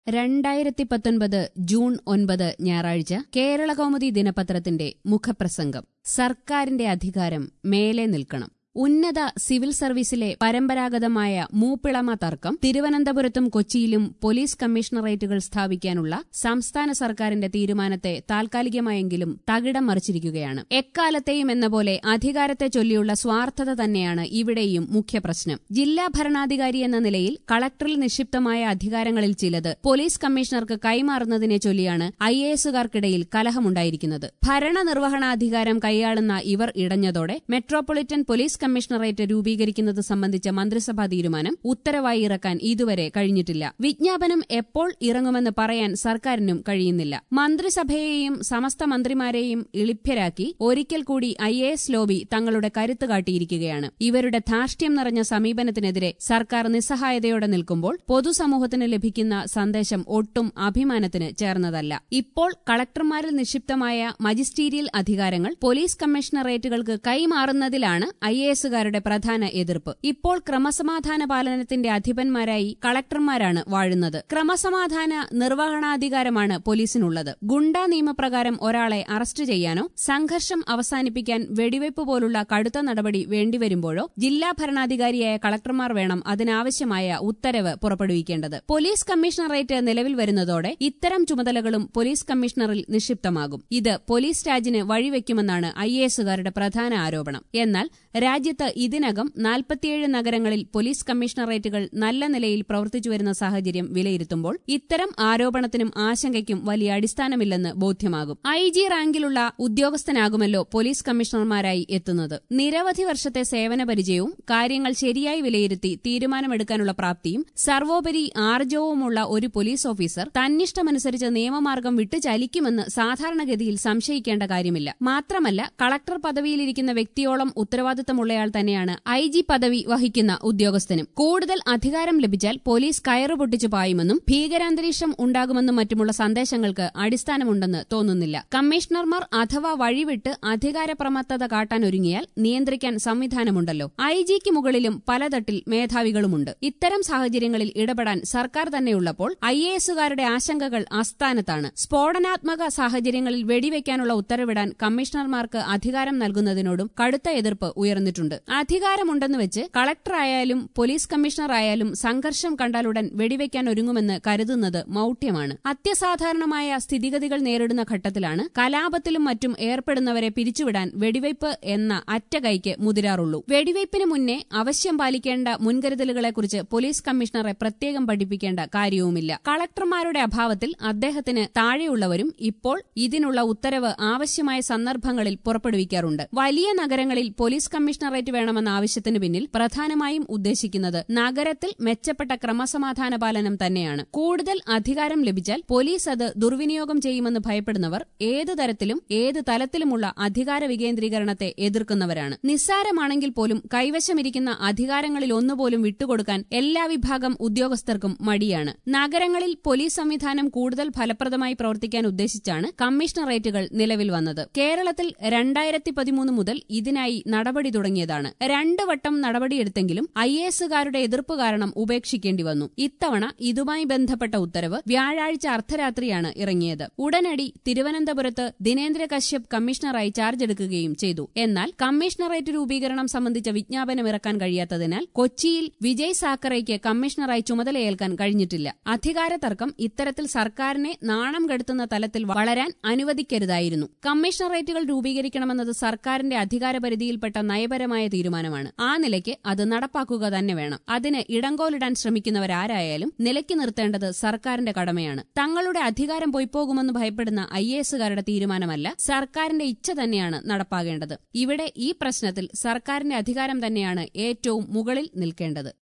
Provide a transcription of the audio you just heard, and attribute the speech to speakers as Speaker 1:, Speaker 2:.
Speaker 1: രണ്ടായിരത്തി പത്തൊൻപത് ജൂൺ ഒൻപത് ഞായറാഴ്ച കേരളകൗമുദി ദിനപത്രത്തിന്റെ മുഖപ്രസംഗം സർക്കാരിന്റെ അധികാരം മേലെ നിൽക്കണം ഉന്നത സിവിൽ സർവീസിലെ പരമ്പരാഗതമായ മൂപ്പിളമ തർക്കം തിരുവനന്തപുരത്തും കൊച്ചിയിലും പോലീസ് കമ്മീഷണറേറ്റുകൾ സ്ഥാപിക്കാനുള്ള സംസ്ഥാന സർക്കാരിന്റെ തീരുമാനത്തെ താൽക്കാലികമായെങ്കിലും തകിടം മറിച്ചിരിക്കുകയാണ് എക്കാലത്തെയും എന്ന പോലെ അധികാരത്തെ ചൊല്ലിയുള്ള സ്വാർത്ഥത തന്നെയാണ് ഇവിടെയും മുഖ്യപ്രശ്നം ജില്ലാ ഭരണാധികാരി എന്ന നിലയിൽ കളക്ടറിൽ നിക്ഷിപ്തമായ അധികാരങ്ങളിൽ ചിലത് പോലീസ് കമ്മീഷണർക്ക് കൈമാറുന്നതിനെ ചൊല്ലിയാണ് ഐ എ എസുകാർക്കിടയിൽ കലഹമുണ്ടായിരിക്കുന്നത് ഭരണനിർവഹണാധികാരം കൈയാളുന്ന ഇവർ ഇടഞ്ഞതോടെ മെട്രോപൊളിറ്റൻ പോലീസ് കമ്മീഷണറേറ്റ് രൂപീകരിക്കുന്നത് സംബന്ധിച്ച മന്ത്രിസഭാ തീരുമാനം ഉത്തരവായി ഇറക്കാൻ ഇതുവരെ കഴിഞ്ഞിട്ടില്ല വിജ്ഞാപനം എപ്പോൾ ഇറങ്ങുമെന്ന് പറയാൻ സർക്കാരിനും കഴിയുന്നില്ല മന്ത്രിസഭയെയും സമസ്ത മന്ത്രിമാരെയും ഇളിഭ്യരാക്കി ഒരിക്കൽ കൂടി ഐ എ എസ് ലോബി തങ്ങളുടെ കരുത്ത് കാട്ടിയിരിക്കുകയാണ് ഇവരുടെ ധാർഷ്ട്യം നിറഞ്ഞ സമീപനത്തിനെതിരെ സർക്കാർ നിസ്സഹായതയോടെ നിൽക്കുമ്പോൾ പൊതുസമൂഹത്തിന് ലഭിക്കുന്ന സന്ദേശം ഒട്ടും അഭിമാനത്തിന് ചേർന്നതല്ല ഇപ്പോൾ കളക്ടർമാരിൽ നിക്ഷിപ്തമായ മജിസ്റ്റീരിയൽ അധികാരങ്ങൾ പോലീസ് കമ്മീഷണറേറ്റുകൾക്ക് കൈമാറുന്നതിലാണ് ഐ എ എസുകാരുടെ പ്രധാന എതിർപ്പ് ഇപ്പോൾ ക്രമസമാധാന പാലനത്തിന്റെ അധിപന്മാരായി കളക്ടർമാരാണ് വാഴുന്നത് ക്രമസമാധാന നിർവഹണാധികാരമാണ് പോലീസിനുള്ളത് ഗുണ്ടാ നിയമപ്രകാരം ഒരാളെ അറസ്റ്റ് ചെയ്യാനോ സംഘർഷം അവസാനിപ്പിക്കാൻ വെടിവയ്പ് പോലുള്ള കടുത്ത നടപടി വേണ്ടിവരുമ്പോഴോ ജില്ലാ ഭരണാധികാരിയായ കളക്ടർമാർ വേണം അതിനാവശ്യമായ ഉത്തരവ് പുറപ്പെടുവിക്കേണ്ടത് പോലീസ് കമ്മീഷണറേറ്റ് നിലവിൽ വരുന്നതോടെ ഇത്തരം ചുമതലകളും പോലീസ് കമ്മീഷണറിൽ നിക്ഷിപ്തമാകും ഇത് പോലീസ് രാജിന് വഴിവെക്കുമെന്നാണ് ഐ എ എസുകാരുടെ പ്രധാന ആരോപണം എന്നാൽ രാജ്യത്ത് ഇതിനകം നാൽപ്പത്തിയേഴ് നഗരങ്ങളിൽ പോലീസ് കമ്മീഷണറേറ്റുകൾ നല്ല നിലയിൽ പ്രവർത്തിച്ചുവരുന്ന സാഹചര്യം വിലയിരുത്തുമ്പോൾ ഇത്തരം ആരോപണത്തിനും ആശങ്കയ്ക്കും വലിയ അടിസ്ഥാനമില്ലെന്ന് ബോധ്യമാകും ഐ ജി റാങ്കിലുള്ള ഉദ്യോഗസ്ഥനാകുമല്ലോ പോലീസ് കമ്മീഷണർമാരായി എത്തുന്നത് നിരവധി വർഷത്തെ സേവന പരിചയവും കാര്യങ്ങൾ ശരിയായി വിലയിരുത്തി തീരുമാനമെടുക്കാനുള്ള പ്രാപ്തിയും സർവോപരി ആർജവുമുള്ള ഒരു പോലീസ് ഓഫീസർ തന്നിഷ്ടമനുസരിച്ച് നിയമമാർഗം വിട്ടുചലിക്കുമെന്ന് സാധാരണഗതിയിൽ സംശയിക്കേണ്ട കാര്യമില്ല മാത്രമല്ല കളക്ടർ പദവിയിലിരിക്കുന്ന വ്യക്തിയോളം ഉത്തരവാദിത്തമുള്ളയാൾ തന്നെയാണ് ഐ ജി പദവി വഹിക്കുന്ന ഉദ്യോഗസ്ഥനും കൂടുതൽ അധികാരം ലഭിച്ചാൽ പോലീസ് കയറു പൊട്ടിച്ചു പായുമെന്നും ഭീകരാന്തരീക്ഷം ഉണ്ടാകുമെന്നും മറ്റുമുള്ള സന്ദേശങ്ങൾക്ക് അടിസ്ഥാനമുണ്ടെന്ന് തോന്നുന്നില്ല കമ്മീഷണർമാർ അഥവാ വഴിവിട്ട് അധികാരപ്രമത്തത കാട്ടാനൊരുങ്ങിയാൽ നിയന്ത്രിക്കാൻ സംവിധാനമുണ്ടല്ലോ ഐ ജിക്ക് മുകളിലും പലതട്ടിൽ മേധാവികളുമുണ്ട് ഇത്തരം സാഹചര്യങ്ങളിൽ ഇടപെടാൻ സർക്കാർ തന്നെയുള്ളപ്പോൾ ഐ എ എസുകാരുടെ ആശങ്കകൾ അസ്ഥാനത്താണ് സ്ഫോടനാത്മക സാഹചര്യങ്ങളിൽ വെടിവെക്കാനുള്ള ഉത്തരവിടാൻ കമ്മീഷണർമാർക്ക് അധികാരം നൽകുന്നതിനോടും കടുത്ത എതിർപ്പ് ഉയർന്നിട്ടുണ്ട് അധികാരമുണ്ടെന്ന് വെച്ച് കളക്ടറായാലും പോലീസ് കമ്മീഷണർ ആയാലും സംഘർഷം കണ്ടാലുടൻ വെടിവെക്കാൻ ഒരുങ്ങുമെന്ന് കരുതുന്നത് മൌഢ്യമാണ് അത്യസാധാരണമായ സ്ഥിതിഗതികൾ നേരിടുന്ന ഘട്ടത്തിലാണ് കലാപത്തിലും മറ്റും ഏർപ്പെടുന്നവരെ പിരിച്ചുവിടാൻ വെടിവയ്പ് എന്ന അറ്റകൈക്ക് മുതിരാറുള്ളൂ വെടിവയ്പിന് മുന്നേ അവശ്യം പാലിക്കേണ്ട മുൻകരുതലുകളെക്കുറിച്ച് പോലീസ് കമ്മീഷണറെ പ്രത്യേകം പഠിപ്പിക്കേണ്ട കാര്യവുമില്ല കളക്ടർമാരുടെ അഭാവത്തിൽ അദ്ദേഹത്തിന് താഴെയുള്ളവരും ഇപ്പോൾ ഇതിനുള്ള ഉത്തരവ് ആവശ്യമായ സന്ദർഭങ്ങളിൽ പുറപ്പെടുവിക്കാറുണ്ട് വലിയ നഗരങ്ങളിൽ പോലീസ് കമ്മീഷണറേറ്റ് വേണമെന്ന ആവശ്യത്തിന് പിന്നിൽ പ്രധാനമായും ഉദ്ദേശിക്കുന്നത് നഗരത്തിൽ മെച്ചപ്പെട്ട ക്രമസമാധാന പാലനം തന്നെയാണ് കൂടുതൽ അധികാരം ലഭിച്ചാൽ പോലീസ് അത് ദുർവിനിയോഗം ചെയ്യുമെന്ന് ഭയപ്പെടുന്നവർ ഏതു തരത്തിലും ഏത് തലത്തിലുമുള്ള അധികാര വികേന്ദ്രീകരണത്തെ എതിർക്കുന്നവരാണ് നിസ്സാരമാണെങ്കിൽ പോലും കൈവശമിരിക്കുന്ന അധികാരങ്ങളിൽ ഒന്നുപോലും വിട്ടുകൊടുക്കാൻ എല്ലാ വിഭാഗം ഉദ്യോഗസ്ഥർക്കും മടിയാണ് നഗരങ്ങളിൽ പോലീസ് സംവിധാനം കൂടുതൽ ഫലപ്രദമായി പ്രവർത്തിക്കാൻ ഉദ്ദേശിച്ചാണ് കമ്മീഷണറേറ്റുകൾ നിലവിൽ വന്നത് കേരളത്തിൽ രണ്ടായിരത്തി പതിമൂന്ന് മുതൽ ഇതിനായി നടപടി തുടങ്ങിയതാണ് രണ്ടു വട്ടം നടപടിയെടുത്തെങ്കിലും ഐ എ എസുകാരുടെ എതിർപ്പ് കാരണം ഉപേക്ഷിക്കേണ്ടി വന്നു ഇത്തവണ ഇതുമായി ബന്ധപ്പെട്ട ഉത്തരവ് വ്യാഴാഴ്ച അർദ്ധരാത്രിയാണ് ഇറങ്ങിയത് ഉടനടി തിരുവനന്തപുരത്ത് ദിനേന്ദ്ര കശ്യപ് കമ്മീഷണറായി ചാർജ് എടുക്കുകയും ചെയ്തു എന്നാൽ കമ്മീഷണറേറ്റ് രൂപീകരണം സംബന്ധിച്ച വിജ്ഞാപനം ഇറക്കാൻ കഴിയാത്തതിനാൽ കൊച്ചിയിൽ വിജയ് സാക്കറയ്ക്ക് കമ്മീഷണറായി ചുമതലയേൽക്കാൻ കഴിഞ്ഞിട്ടില്ല അധികാര തർക്കം ഇത്തരത്തിൽ സർക്കാരിനെ നാണം കെടുത്തുന്ന തലത്തിൽ വളരാൻ അനുവദിക്കരുതായിരുന്നു കമ്മീഷണറേറ്റുകൾ രൂപീകരിക്കണമെന്നത് സർക്കാരിന്റെ അധികാരപരിധിയിൽപ്പെട്ട നയപരമായ തീരുമാനമാണ് ആ നിലയ്ക്ക് അത് നടപ്പാക്കുക തന്നെ വേണം അതിന് ഇടങ്കോലിടാൻ ശ്രമിക്കുന്നവരാരായാലും നിലയ്ക്ക് നിർത്തേണ്ടത് സർക്കാരിന്റെ കടമയാണ് തങ്ങളുടെ അധികാരം പൊയ്പോകുമെന്ന് ഭയപ്പെടുന്ന ഐ എ എസുകാരുടെ തീരുമാനമല്ല സർക്കാരിന്റെ ഇച്ഛ തന്നെയാണ് നടപ്പാകേണ്ടത് ഇവിടെ ഈ പ്രശ്നത്തിൽ സർക്കാരിന്റെ അധികാരം തന്നെയാണ് ഏറ്റവും മുകളിൽ നിൽക്കേണ്ടത്